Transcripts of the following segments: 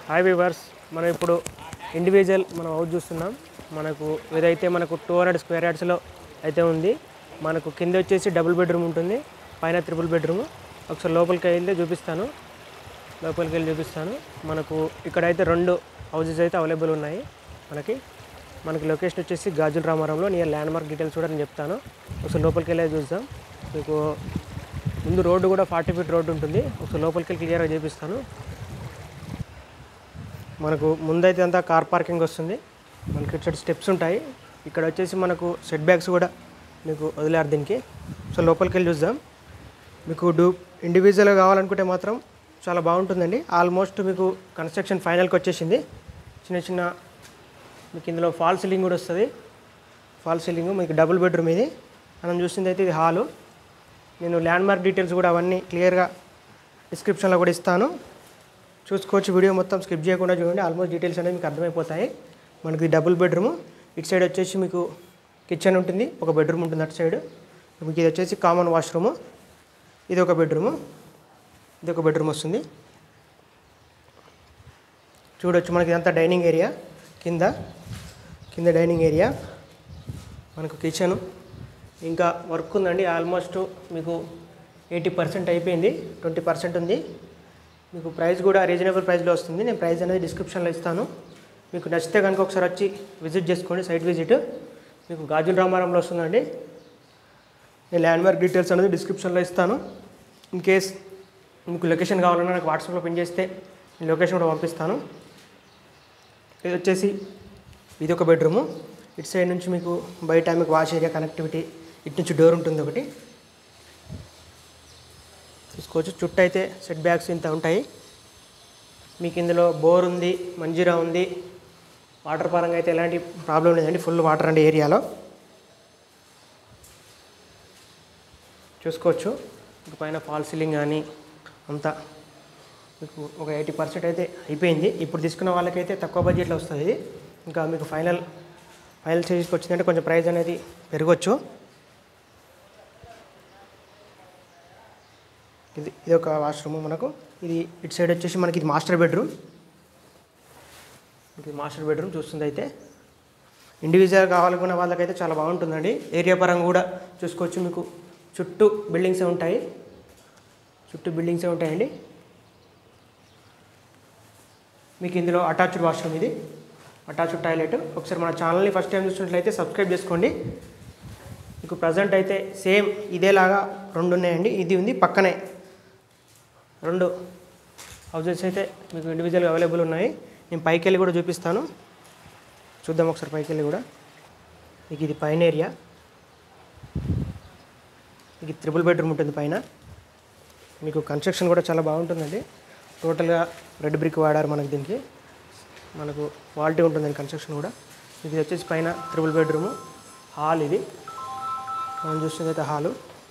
hi weavers మనం ఇప్పుడు individual మనం హౌస్ చూస్తున్నాం మనకు ఏదైతే మనకు టూ హండ్రెడ్ స్క్వేర్ యార్డ్స్లో అయితే ఉంది మనకు కింద వచ్చేసి డబుల్ బెడ్రూమ్ ఉంటుంది పైన త్రిపుల్ బెడ్రూమ్ ఒకసారి లోపలికి వెళ్తే చూపిస్తాను లోపలికి వెళ్ళి చూపిస్తాను మనకు ఇక్కడైతే రెండు హౌసెస్ అయితే అవైలబుల్ ఉన్నాయి మనకి మనకి లొకేషన్ వచ్చేసి గాజుల రామారంలో నియర్ ల్యాండ్ మార్క్ డీటెయిల్స్ కూడా నేను చెప్తాను ఒకసారి లోపలికి వెళ్ళి చూద్దాం మీకు ముందు రోడ్డు కూడా ఫార్టీ ఫీట్ రోడ్డు ఉంటుంది ఒకసారి లోపలికి వెళ్ళి క్లియర్గా చూపిస్తాను మనకు ముందైతే అంతా కార్ పార్కింగ్ వస్తుంది మనకి ఇటు సైడ్ స్టెప్స్ ఉంటాయి ఇక్కడ వచ్చేసి మనకు సెట్ బ్యాగ్స్ కూడా మీకు వదిలేరు దీనికి సో లోపలికి వెళ్ళి చూద్దాం మీకు డూ ఇండివిజువల్గా కావాలనుకుంటే మాత్రం చాలా బాగుంటుందండి ఆల్మోస్ట్ మీకు కన్స్ట్రక్షన్ ఫైనల్కి వచ్చేసింది చిన్న చిన్న మీకు ఇందులో ఫాల్ సీలింగ్ కూడా వస్తుంది ఫాల్ సీలింగ్ మీకు డబుల్ బెడ్రూమ్ ఇది మనం చూసింది అయితే ఇది హాలు నేను ల్యాండ్ మార్క్ డీటెయిల్స్ కూడా అవన్నీ క్లియర్గా డిస్క్రిప్షన్లో కూడా ఇస్తాను చూసుకోవచ్చు వీడియో మొత్తం స్కిప్ చేయకుండా చూడండి ఆల్మోస్ట్ డీటెయిల్స్ అనేది మీకు అర్థమైపోతాయి మనకి డబుల్ బెడ్రూమ్ ఇటు సైడ్ వచ్చేసి మీకు కిచెన్ ఉంటుంది ఒక బెడ్రూమ్ ఉంటుంది అటు సైడ్ మీకు ఇది వచ్చేసి కామన్ వాష్రూము ఇది ఒక బెడ్రూము ఇది ఒక బెడ్రూమ్ వస్తుంది చూడొచ్చు మనకి ఇదంతా డైనింగ్ ఏరియా కింద కింద డైనింగ్ ఏరియా మనకు కిచెను ఇంకా వర్క్ ఉందండి ఆల్మోస్ట్ మీకు ఎయిటీ పర్సెంట్ అయిపోయింది ట్వంటీ పర్సెంట్ ఉంది మీకు ప్రైస్ కూడా రీజనబుల్ ప్రైస్లో వస్తుంది నేను ప్రైస్ అనేది డిస్క్రిప్షన్లో ఇస్తాను మీకు నచ్చితే కనుక ఒకసారి వచ్చి విజిట్ చేసుకోండి సైట్ విజిట్ మీకు గాజుల రామారంలో వస్తుందండి నేను ల్యాండ్ మార్క్ డీటెయిల్స్ అనేది డిస్క్రిప్షన్లో ఇస్తాను ఇన్ కేస్ మీకు లొకేషన్ కావాలన్నా నాకు వాట్సాప్లో పిన్ చేస్తే నేను లొకేషన్ కూడా పంపిస్తాను ఇది వచ్చేసి ఇది ఒక బెడ్రూము ఇటు సైడ్ నుంచి మీకు బయట మీకు వాష్ ఏరియా కనెక్టివిటీ ఇటు నుంచి డోర్ ఉంటుంది ఒకటి చూసుకోవచ్చు చుట్టూ అయితే సెట్ బ్యాగ్స్ ఇంత ఉంటాయి మీకు ఇందులో బోర్ ఉంది మంజీరా ఉంది వాటర్ పరంగా అయితే ఎలాంటి ప్రాబ్లం లేదండి ఫుల్ వాటర్ అండి ఏరియాలో చూసుకోవచ్చు మీకు పైన ఫాల్ సీలింగ్ కానీ అంతా మీకు ఒక ఎయిటీ పర్సెంట్ అయితే అయిపోయింది ఇప్పుడు తీసుకున్న వాళ్ళకైతే తక్కువ బడ్జెట్లో వస్తుంది ఇది ఇంకా మీకు ఫైనల్ ఫైనల్ స్టేజ్కి వచ్చిందంటే కొంచెం ప్రైస్ అనేది పెరగచ్చు ఇది ఇది ఒక వాష్రూమ్ మనకు ఇది ఇటు సైడ్ వచ్చేసి మనకి ఇది మాస్టర్ బెడ్రూమ్ ఇది మాస్టర్ బెడ్రూమ్ చూస్తుంది అయితే ఇండివిజువల్ కావాలనుకున్న వాళ్ళకైతే చాలా బాగుంటుందండి ఏరియా పరంగా కూడా చూసుకోవచ్చు మీకు చుట్టూ బిల్డింగ్సే ఉంటాయి చుట్టూ బిల్డింగ్సే ఉంటాయండి మీకు ఇందులో అటాచ్డ్ వాష్రూమ్ ఇది అటాచ్డ్ టాయిలెట్ ఒకసారి మన ఛానల్ని ఫస్ట్ టైం చూసినట్లయితే సబ్స్క్రైబ్ చేసుకోండి మీకు ప్రజెంట్ అయితే సేమ్ ఇదేలాగా రెండు ఉన్నాయండి ఇది ఉంది పక్కనే రెండు హౌజెస్ అయితే మీకు ఇండివిజువల్గా అవైలబుల్ ఉన్నాయి నేను పైకి వెళ్ళి కూడా చూపిస్తాను చూద్దాం ఒకసారి పైకి వెళ్ళి కూడా మీకు ఇది పైన ఏరియా మీకు త్రిబుల్ బెడ్రూమ్ ఉంటుంది పైన మీకు కన్స్ట్రక్షన్ కూడా చాలా బాగుంటుందండి టోటల్గా రెడ్ బ్రిక్ వాడారు మనకి దీనికి మనకు క్వాలిటీ ఉంటుందండి కన్స్ట్రక్షన్ కూడా ఇది వచ్చేసి పైన త్రిబుల్ బెడ్రూము హాల్ ఇది మనం చూస్తుంది అయితే హాలు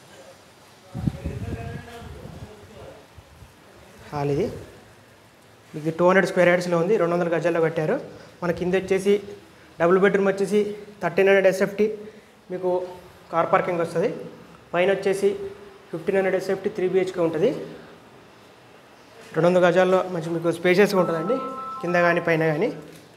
హాల్ ఇది మీకు టూ హండ్రెడ్ స్క్వేర్ యార్డ్స్లో ఉంది రెండు వందల గజాల్లో కట్టారు మన కింద వచ్చేసి డబుల్ బెడ్రూమ్ వచ్చేసి థర్టీన్ హండ్రెడ్ ఎస్ఎఫ్టీ మీకు కార్ పార్కింగ్ వస్తుంది పైన వచ్చేసి fifteen hundred SFT three BHK ఉంటుంది రెండు వందల గజాల్లో మంచి మీకు స్పేషియస్గా ఉంటుందండి కింద కానీ పైన కానీ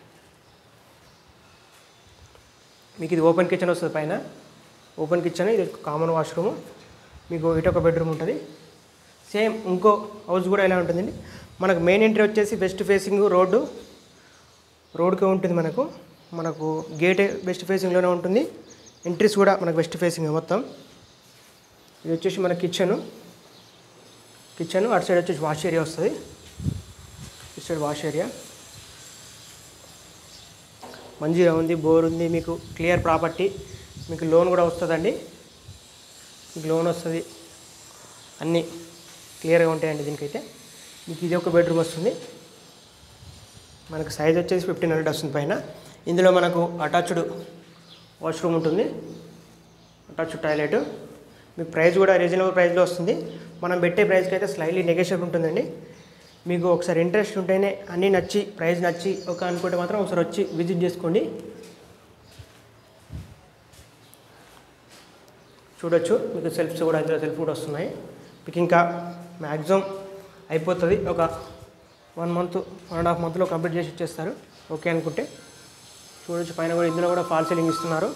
మీకు ఇది ఓపెన్ కిచెన్ వస్తుంది పైన ఓపెన్ కిచెన్ ఇది కామన్ వాష్రూమ్ మీకు ఇటు ఒక బెడ్రూమ్ ఉంటుంది సేమ్ ఇంకో హౌస్ కూడా ఇలా ఉంటుందండి మనకు మెయిన్ ఎంట్రీ వచ్చేసి వెస్ట్ ఫేసింగ్ రోడ్డు రోడ్కే ఉంటుంది మనకు మనకు గేట్ వెస్ట్ ఫేసింగ్లోనే ఉంటుంది ఎంట్రీస్ కూడా మనకు వెస్ట్ ఫేసింగ్ మొత్తం ఇది వచ్చేసి మన కిచెను కిచెన్ అటు సైడ్ వచ్చేసి వాష్ ఏరియా వస్తుంది ఇటు సైడ్ వాష్ ఏరియా మంచిగా ఉంది బోర్ ఉంది మీకు క్లియర్ ప్రాపర్టీ మీకు లోన్ కూడా వస్తుందండి మీకు లోన్ వస్తుంది అన్నీ క్లియర్గా ఉంటాయండి దీనికైతే మీకు ఇది ఒక బెడ్రూమ్ వస్తుంది మనకు సైజ్ వచ్చేసి ఫిఫ్టీన్ హండ్రెడ్ వస్తుంది పైన ఇందులో మనకు అటాచ్డ్ వాష్రూమ్ ఉంటుంది అటాచ్డ్ టాయిలెట్ మీకు ప్రైస్ కూడా రీజనబుల్ ప్రైస్లో వస్తుంది మనం పెట్టే ప్రైస్కి అయితే స్లైట్లీ నెగోషియబుల్ ఉంటుందండి మీకు ఒకసారి ఇంట్రెస్ట్ ఉంటేనే అన్నీ నచ్చి ప్రైస్ నచ్చి ఒక అనుకుంటే మాత్రం ఒకసారి వచ్చి విజిట్ చేసుకోండి చూడొచ్చు మీకు సెల్ఫ్స్ కూడా ఇందులో సెల్ఫ్ కూడా వస్తున్నాయి మీకు ఇంకా మ్యాక్సిమం అయిపోతుంది ఒక one month one and half మంత్లో కంప్లీట్ చేసి ఇచ్చేస్తారు ఓకే అనుకుంటే చూడొచ్చు పైన కూడా ఇందులో కూడా ఫాల్ సీలింగ్ ఇస్తున్నారు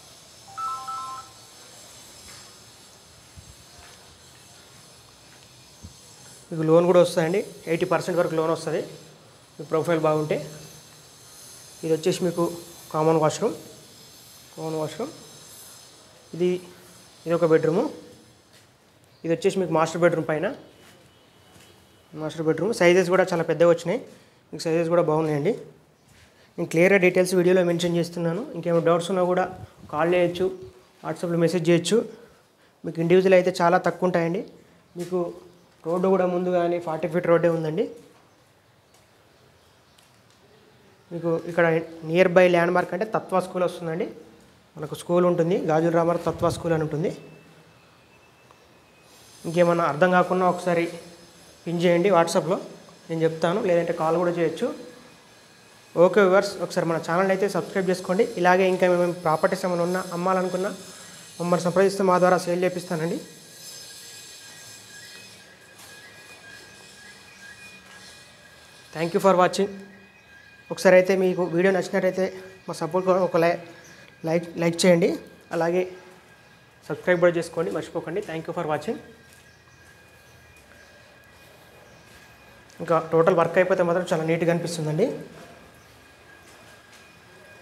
మీకు లోన్ కూడా వస్తుందండి ఎయిటీ పర్సెంట్ వరకు లోన్ వస్తుంది మీ ప్రొఫైల్ బాగుంటే ఇది వచ్చేసి మీకు కామన్ వాష్రూమ్ కామన్ వాష్రూమ్ ఇది ఇది ఒక బెడ్రూము ఇది వచ్చేసి మీకు మాస్టర్ బెడ్రూమ్ పైన మాస్టర్ బెడ్రూమ్ సైజెస్ కూడా చాలా పెద్దగా వచ్చినాయి మీకు సైజెస్ కూడా బాగున్నాయండి నేను క్లియర్గా డీటెయిల్స్ వీడియోలో మెన్షన్ చేస్తున్నాను ఇంకేమైనా డౌట్స్ ఉన్నా కూడా కాల్ చేయొచ్చు వాట్సాప్లో మెసేజ్ చేయొచ్చు మీకు ఇండివిజువల్ అయితే చాలా తక్కువ ఉంటాయండి మీకు రోడ్డు కూడా ముందు కానీ ఫార్టీ ఫీట్ రోడ్డే ఉందండి మీకు ఇక్కడ నియర్ బై ల్యాండ్ మార్క్ అంటే తత్వ స్కూల్ వస్తుందండి మనకు స్కూల్ ఉంటుంది గాజుల రామారావు తత్వ స్కూల్ అని ఉంటుంది ఇంకేమన్నా అర్థం కాకుండా ఒకసారి పిన్ చేయండి వాట్సాప్లో నేను చెప్తాను లేదంటే కాల్ కూడా చేయొచ్చు ఓకే వివర్స్ ఒకసారి మన ఛానల్ అయితే సబ్స్క్రైబ్ చేసుకోండి ఇలాగే ఇంకా మేము ప్రాపర్టీస్ ఏమైనా ఉన్నా అమ్మాలనుకున్నా మమ్మల్ని సంప్రదిస్తే మా ద్వారా సేల్ చేపిస్తానండి థ్యాంక్ యూ ఫర్ వాచింగ్ ఒకసారి అయితే మీకు వీడియో నచ్చినట్టయితే మా సపోర్ట్ ఒక లై లైక్ లైక్ చేయండి అలాగే సబ్స్క్రైబ్ కూడా చేసుకోండి మర్చిపోకండి థ్యాంక్ యూ ఫర్ వాచింగ్ ఇంకా టోటల్ వర్క్ అయిపోతే మాత్రం చాలా నీట్గా అనిపిస్తుందండి